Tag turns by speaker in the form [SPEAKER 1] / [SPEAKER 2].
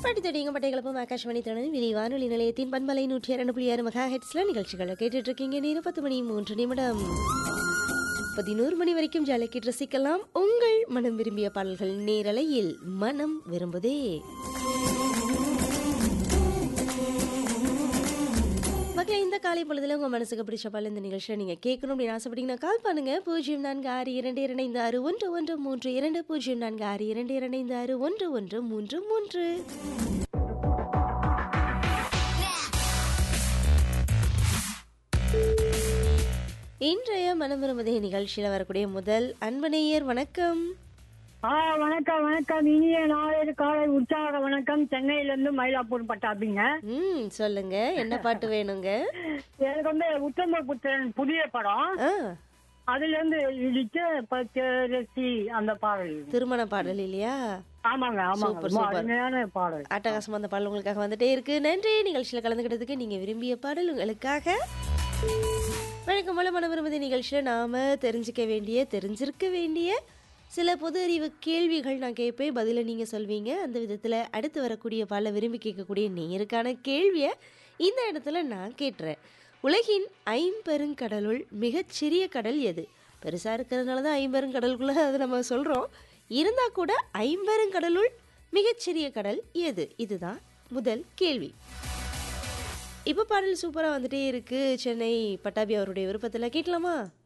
[SPEAKER 1] படித்தடிங்க பட்டைகளப்பும் ஆகாஷ்வாணி திறனின் விரி வானொலி நிலையத்தின் பண்பலை நூற்றி இரண்டு புள்ளி ஆறு மெகா ஹெட்ஸ்ல நிகழ்ச்சிகளை கேட்டுட்டு இருக்கீங்க நேரம் பத்து மணி மூன்று நிமிடம் பதினோரு மணி வரைக்கும் ஜாலிக்கிட்டு ரசிக்கலாம் உங்கள் மனம் விரும்பிய பாடல்கள் நேரலையில் மனம் விரும்புதே மக்களே இந்த காலை பொழுதுல உங்க மனசுக்கு பிடிச்ச பால் இந்த நிகழ்ச்சியை நீங்க கேட்கணும் அப்படின்னு ஆசைப்பட்டீங்கன்னா கால் பண்ணுங்க பூஜ்ஜியம் நான்கு ஆறு இரண்டு இரண்டு ஐந்து ஆறு ஒன்று ஒன்று மூன்று இரண்டு பூஜ்ஜியம் நான்கு ஆறு இரண்டு இரண்டு ஐந்து ஆறு ஒன்று ஒன்று மூன்று மூன்று இன்றைய மனம் விரும்புதே நிகழ்ச்சியில் வரக்கூடிய முதல் அன்பனையர் வணக்கம்
[SPEAKER 2] ஆ வணக்கம் வணக்கம் இனிய நாளைய காலை உற்சாக வணக்கம் சென்னையில இருந்து மயிலாப்பூர் பட்டாபிங்க
[SPEAKER 1] ம் சொல்லுங்க என்ன பாட்டு வேணுங்க
[SPEAKER 2] எனக்கு வந்து உத்தம புத்திரன் புதிய படம்
[SPEAKER 1] ஆ
[SPEAKER 2] அதுல இருந்து இடிச்ச பச்சரிசி அந்த பாடல்
[SPEAKER 1] திருமண பாடல் இல்லையா
[SPEAKER 2] ஆமாங்க ஆமாங்க
[SPEAKER 1] சூப்பர்,
[SPEAKER 2] ரொம்ப
[SPEAKER 1] சூப்பர்.
[SPEAKER 2] அருமையான பாடல்
[SPEAKER 1] அட்டகாசம் அந்த பாடல் உங்களுக்காக வந்துட்டே இருக்கு நன்றி நிகழ்ச்சியில் கலந்துக்கிட்டதுக்கு நீங்க விரும்பிய பாடல் உங்களுக்காக வழக்கம் போல மன விரும்புதி நிகழ்ச்சியில் நாம தெரிஞ்சுக்க வேண்டிய தெரிஞ்சிருக்க வேண்டிய சில பொது அறிவு கேள்விகள் நான் கேட்பேன் பதிலை நீங்க சொல்வீங்க அந்த விதத்துல அடுத்து வரக்கூடிய பல விரும்பி கேட்கக்கூடிய நேருக்கான கேள்வியை இந்த இடத்துல நான் கேட்டுறேன் உலகின் ஐம்பெருங்கடலுள் மிகச்சிறிய கடல் எது பெருசா இருக்கிறதுனால தான் ஐம்பெருங்கடலுக்குள்ள அது நம்ம சொல்றோம் இருந்தா கூட ஐம்பெருங்கடலுள் மிகச்சிறிய கடல் எது இதுதான் முதல் கேள்வி இப்போ பாடல் சூப்பராக வந்துட்டே இருக்கு சென்னை பட்டாபி அவருடைய விருப்பத்தில் கேட்கலாமா